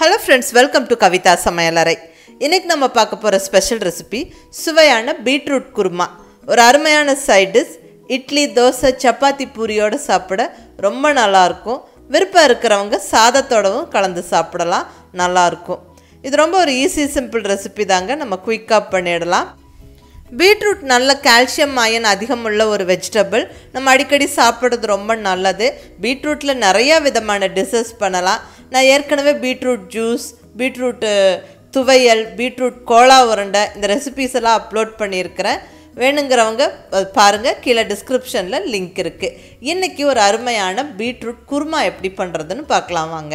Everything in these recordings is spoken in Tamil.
hello friends welcome to Kavitha சமையலறை இன்னைக்கு நம்ம பார்க்க போகிற ஸ்பெஷல் ரெசிபி சுவையான பீட்ரூட் குருமா ஒரு அருமையான சைட் டிஷ் இட்லி தோசை சப்பாத்தி பூரியோட சாப்பிட ரொம்ப நல்லாயிருக்கும் விருப்பம் இருக்கிறவங்க சாதத்தோடவும் கலந்து சாப்பிடலாம் நல்லாயிருக்கும் இது ரொம்ப ஒரு ஈஸி சிம்பிள் ரெசிபி தாங்க நம்ம குயிக்காக பண்ணிடலாம் பீட்ரூட் நல்ல கால்சியம் அயன் அதிகமுள்ள ஒரு வெஜிடபிள் நம்ம அடிக்கடி சாப்பிட்றது ரொம்ப நல்லது பீட்ரூட்டில் நிறையா விதமான டிஷ்ஷஸ் பண்ணலாம் நான் ஏற்கனவே பீட்ரூட் ஜூஸ் பீட்ரூட்டு துவையல் பீட்ரூட் கோலா உருண்டை இந்த ரெசிபீஸ் எல்லாம் அப்லோட் பண்ணியிருக்கிறேன் வேணுங்கிறவங்க அஹ், பாருங்க கீழே டிஸ்கிரிப்ஷனில் லிங்க் இருக்குது இன்றைக்கி ஒரு அருமையான பீட்ரூட் குருமா எப்படி பண்ணுறதுன்னு பார்க்கலாம் வாங்க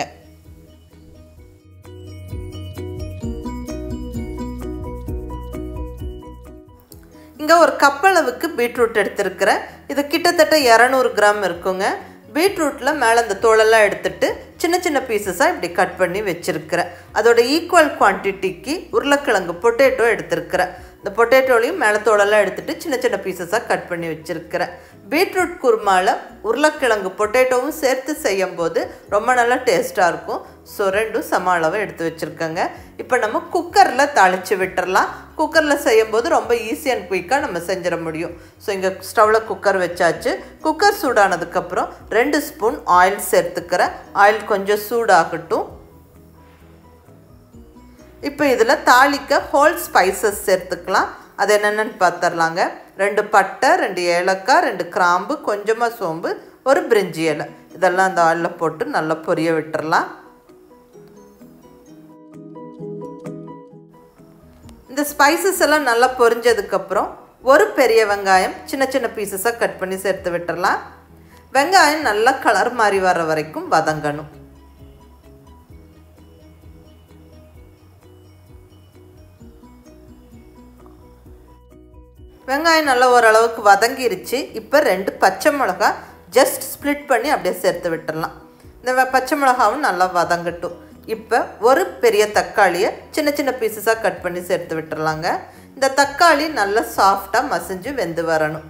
இங்கே ஒரு கப்பளவுக்கு பீட்ரூட் எடுத்திருக்கிறேன் இது கிட்டத்தட்ட இரநூறு கிராம் இருக்குங்க பீட்ரூட்டில் மேலே அந்த தோலெல்லாம் எடுத்துட்டு சின்ன சின்ன பீசஸாக இப்படி கட் பண்ணி வச்சுருக்கிறேன் அதோட ஈக்குவல் குவான்டிட்டிக்கு உருளைக்கிழங்கு பொட்டேட்டோ எடுத்திருக்கிறேன் இந்த பொட்டேட்டோலையும் மேலே தோலெல்லாம் எடுத்துட்டு சின்ன சின்ன பீசஸாக கட் பண்ணி வச்சுருக்கிறேன் பீட்ரூட் குருமாவில் உருளைக்கிழங்கு பொட்டேட்டோவும் சேர்த்து செய்யும்போது ரொம்ப நல்லா டேஸ்ட்டாக இருக்கும் ஸோ ரெண்டும் சம அளவு எடுத்து வச்சுருக்கேங்க இப்போ நம்ம குக்கரில் தாளித்து விட்டுறலாம் குக்கரில் செய்யும்போது ரொம்ப ஈஸி அண்ட் குயிக்காக நம்ம செஞ்சிட முடியும் ஸோ இங்கே ஸ்டவ்வில் குக்கர் வச்சாச்சு குக்கர் சூடானதுக்கப்புறம் ரெண்டு ஸ்பூன் ஆயில் சேர்த்துக்கிறேன் ஆயில் கொஞ்சம் சூடாகட்டும் இப்போ இதில் தாளிக்க ஹோல் ஸ்பைசஸ் சேர்த்துக்கலாம் அது என்னென்னு பார்த்துடலாங்க ரெண்டு பட்டை ரெண்டு ஏலக்காய் ரெண்டு கிராம்பு கொஞ்சமாக சோம்பு ஒரு பிரிஞ்சி இலை இதெல்லாம் அந்த ஆயிலில் போட்டு நல்லா பொரிய விட்டுறலாம் இந்த ஸ்பைசஸ் எல்லாம் நல்லா பொரிஞ்சதுக்கப்புறம் ஒரு பெரிய வெங்காயம் சின்ன சின்ன பீசஸாக கட் பண்ணி சேர்த்து விட்டுறலாம் வெங்காயம் நல்லா கலர் மாறி வர வரைக்கும் வதங்கணும் வெங்காயம் நல்லா ஓரளவுக்கு வதங்கிருச்சு இப்போ ரெண்டு பச்சை மிளகா ஜஸ்ட் ஸ்ப்ளிட் பண்ணி அப்படியே சேர்த்து விட்டுடலாம் இந்த வ- பச்சை மிளகாவும் நல்லா வதங்கட்டும் இப்போ ஒரு பெரிய தக்காளியை சின்ன சின்ன பீசஸாக கட் பண்ணி சேர்த்து விட்டுறலாங்க இந்த தக்காளி நல்லா சாஃப்டாக மசிஞ்சு வெந்து வரணும்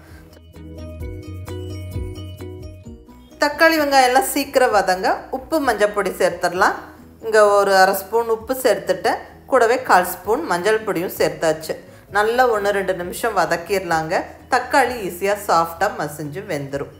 தக்காளி வெங்காயம் எல்லாம் சீக்கிரம் வதங்க உப்பு மஞ்சள் பொடி சேர்த்துடலாம் இங்கே ஒரு அரை ஸ்பூன் உப்பு சேர்த்துட்டேன் கூடவே கால் ஸ்பூன் மஞ்சள் பொடியும் சேர்த்தாச்சு நல்லா ஒன்று ரெண்டு நிமிஷம் வதக்கிடலாங்க தக்காளி ஈஸியாக சாஃப்டாக மசிஞ்சு வெந்துடும்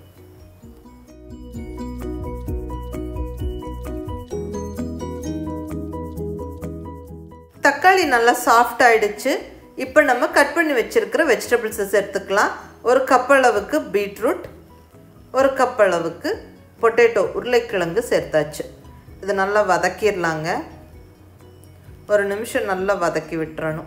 தக்காளி நல்லா சாஃப்ட் ஆயிடுச்சு இப்போ நம்ம கட் பண்ணி வச்சிருக்கிற வெஜிடபிள்ஸை சேர்த்துக்கலாம் ஒரு கப் அளவுக்கு பீட்ரூட் ஒரு கப் அளவுக்கு பொட்டேட்டோ உருளைக்கிழங்கு சேர்த்தாச்சு இது நல்லா வதக்கிடலாங்க ஒரு நிமிஷம் நல்லா வதக்கி விட்டுறணும்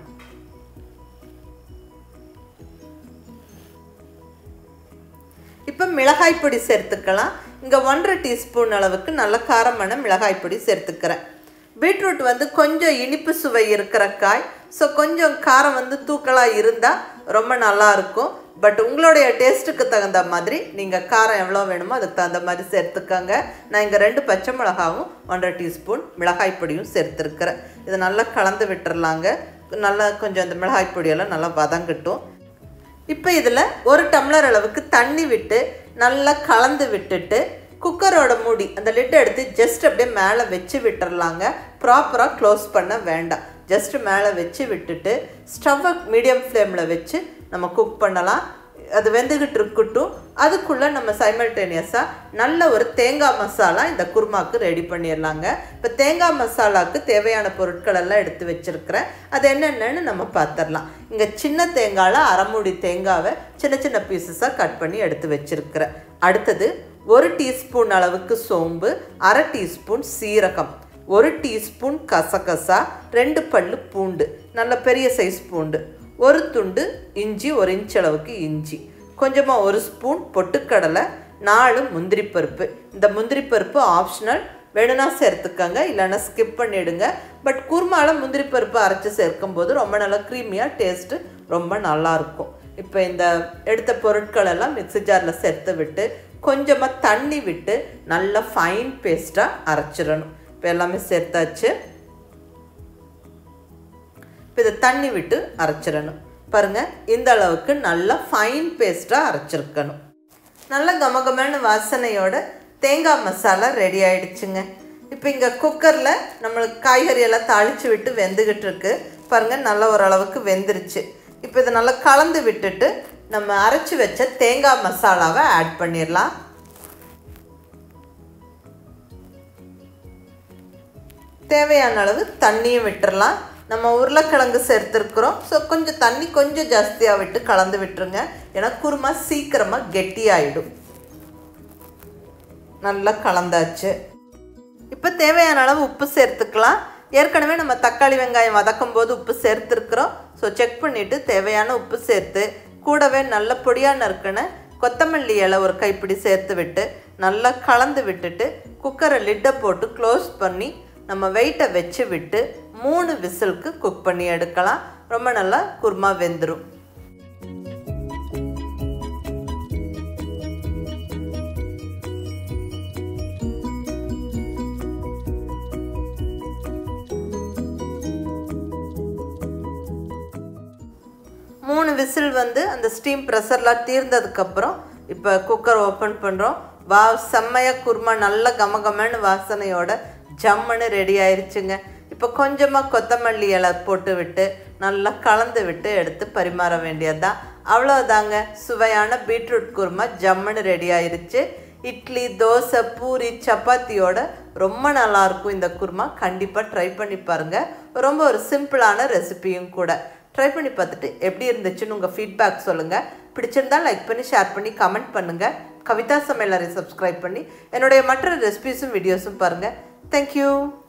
இப்போ மிளகாய் பொடி சேர்த்துக்கலாம் இங்கே ஒன்றரை டீஸ்பூன் அளவுக்கு நல்ல காரமான மிளகாய் பொடி சேர்த்துக்கிறேன் பீட்ரூட் வந்து கொஞ்சம் இனிப்பு சுவை இருக்கிற காய் ஸோ கொஞ்சம் காரம் வந்து தூக்கலாக இருந்தால் ரொம்ப நல்லா இருக்கும் பட் உங்களுடைய டேஸ்ட்டுக்கு தகுந்த மாதிரி நீங்கள் காரம் எவ்வளோ வேணுமோ அதுக்கு தகுந்த மாதிரி சேர்த்துக்கோங்க நான் இங்கே ரெண்டு பச்சை மிளகாவும் ஒன்றரை டீஸ்பூன் மிளகாய் பொடியும் சேர்த்துருக்கிறேன் இதை நல்லா கலந்து விட்டுறலாங்க நல்லா கொஞ்சம் அந்த மிளகாய் பொடியெல்லாம் நல்லா வதங்கட்டும் இப்போ இதில் ஒரு டம்ளர் அளவுக்கு தண்ணி விட்டு நல்லா கலந்து விட்டுட்டு குக்கரோட மூடி அந்த லிட்டை எடுத்து ஜஸ்ட் அப்படியே மேலே வச்சு விட்டுறலாங்க ப்ராப்பராக க்ளோஸ் பண்ண வேண்டாம் ஜஸ்ட் மேலே வச்சு விட்டுட்டு ஸ்டவ்வை மீடியம் ஃப்ளேமில் வச்சு நம்ம குக் பண்ணலாம் அது வெந்துக்கிட்டு இருக்கட்டும் அதுக்குள்ளே நம்ம சைமல்டேனியஸாக நல்ல ஒரு தேங்காய் மசாலா இந்த குருமாக்கு ரெடி பண்ணிடலாங்க இப்போ தேங்காய் மசாலாவுக்கு தேவையான பொருட்கள் எல்லாம் எடுத்து வச்சுருக்கிறேன் அது என்னென்னு நம்ம பார்த்துடலாம் இங்கே சின்ன தேங்காயில் அரைமுடி தேங்காவை சின்ன சின்ன பீசஸாக கட் பண்ணி எடுத்து வச்சுருக்கிறேன் அடுத்தது ஒரு டீஸ்பூன் அளவுக்கு சோம்பு அரை டீஸ்பூன் சீரகம் ஒரு டீஸ்பூன் கசகசா ரெண்டு பல்லு பூண்டு நல்ல பெரிய சைஸ் பூண்டு ஒரு துண்டு இஞ்சி ஒரு இன்ச் அளவுக்கு இஞ்சி கொஞ்சமாக ஒரு ஸ்பூன் பொட்டுக்கடலை நாலு முந்திரி பருப்பு இந்த முந்திரி பருப்பு ஆப்ஷனல் வேணும்னா சேர்த்துக்கங்க இல்லைன்னா ஸ்கிப் பண்ணிடுங்க பட் குருமாவில் முந்திரி பருப்பு அரைச்சி சேர்க்கும்போது ரொம்ப நல்லா க்ரீமியாக டேஸ்ட்டு ரொம்ப நல்லாயிருக்கும் இப்போ இந்த எடுத்த பொருட்கள் எல்லாம் மிக்ஸி ஜாரில் சேர்த்து விட்டு கொஞ்சமாக தண்ணி விட்டு நல்லா ஃபைன் பேஸ்ட்டாக அரைச்சிடணும் இப்போ எல்லாமே சேர்த்தாச்சு இப்போ இதை தண்ணி விட்டு அரைச்சிடணும் பாருங்கள் இந்த அளவுக்கு நல்லா ஃபைன் பேஸ்ட்டாக அரைச்சிருக்கணும் நல்ல கமகமான வாசனையோட தேங்காய் மசாலா ரெடி ஆயிடுச்சுங்க இப்போ இங்கே குக்கரில் நம்மளுக்கு காய்கறி எல்லாம் தாளித்து விட்டு வெந்துக்கிட்டு இருக்கு பாருங்கள் நல்ல ஓரளவுக்கு வெந்துருச்சு இப்போ இதை நல்லா கலந்து விட்டுட்டு நம்ம அரைச்சி வச்ச தேங்காய் மசாலாவை ஆட் பண்ணிடலாம் தேவையான அளவு தண்ணியும் விட்டுறலாம் நம்ம உருளைக்கிழங்கு சேர்த்துருக்குறோம் ஸோ கொஞ்சம் தண்ணி கொஞ்சம் ஜாஸ்தியாக விட்டு கலந்து விட்டுருங்க ஏன்னா குருமா சீக்கிரமாக கெட்டியாயிடும் நல்லா கலந்தாச்சு இப்போ தேவையான அளவு உப்பு சேர்த்துக்கலாம் ஏற்கனவே நம்ம தக்காளி வெங்காயம் வதக்கும் போது உப்பு சேர்த்துருக்குறோம் ஸோ செக் பண்ணிவிட்டு தேவையான உப்பு சேர்த்து கூடவே நல்ல பொடியாக நறுக்கின கொத்தமல்லி இலை ஒரு கைப்பிடி சேர்த்து விட்டு நல்லா கலந்து விட்டுட்டு குக்கரை லிட்டை போட்டு க்ளோஸ் பண்ணி நம்ம வெயிட்டை வச்சு விட்டு மூணு விசிலுக்கு குக் பண்ணி எடுக்கலாம் ரொம்ப நல்லா குருமா வெந்துடும் மூணு விசில் வந்து அந்த ஸ்டீம் ப்ரெஷர்லாம் தீர்ந்ததுக்கப்புறம் இப்போ குக்கர் ஓப்பன் பண்ணுறோம் வா செம்மையாக குருமா நல்ல கமகமன்னு வாசனையோட ஜம்முன்னு ரெடி ஆயிருச்சுங்க இப்போ கொஞ்சமாக கொத்தமல்லி இலை போட்டு விட்டு நல்லா கலந்து விட்டு எடுத்து பரிமாற வேண்டியது தான் அவ்வளோதாங்க சுவையான பீட்ரூட் குருமா ஜம்முன்னு ரெடி ஆயிருச்சு இட்லி தோசை பூரி சப்பாத்தியோட ரொம்ப நல்லாயிருக்கும் இந்த குருமா கண்டிப்பாக ட்ரை பண்ணி பாருங்கள் ரொம்ப ஒரு சிம்பிளான ரெசிபியும் கூட ட்ரை பண்ணி பார்த்துட்டு எப்படி இருந்துச்சுன்னு உங்கள் ஃபீட்பேக் சொல்லுங்கள் பிடிச்சிருந்தா லைக் பண்ணி ஷேர் பண்ணி கமெண்ட் பண்ணுங்கள் கவிதா சமையலரை சப்ஸ்கிரைப் பண்ணி என்னுடைய மற்ற ரெசிபிஸும் வீடியோஸும் பாருங்கள் தேங்க்யூ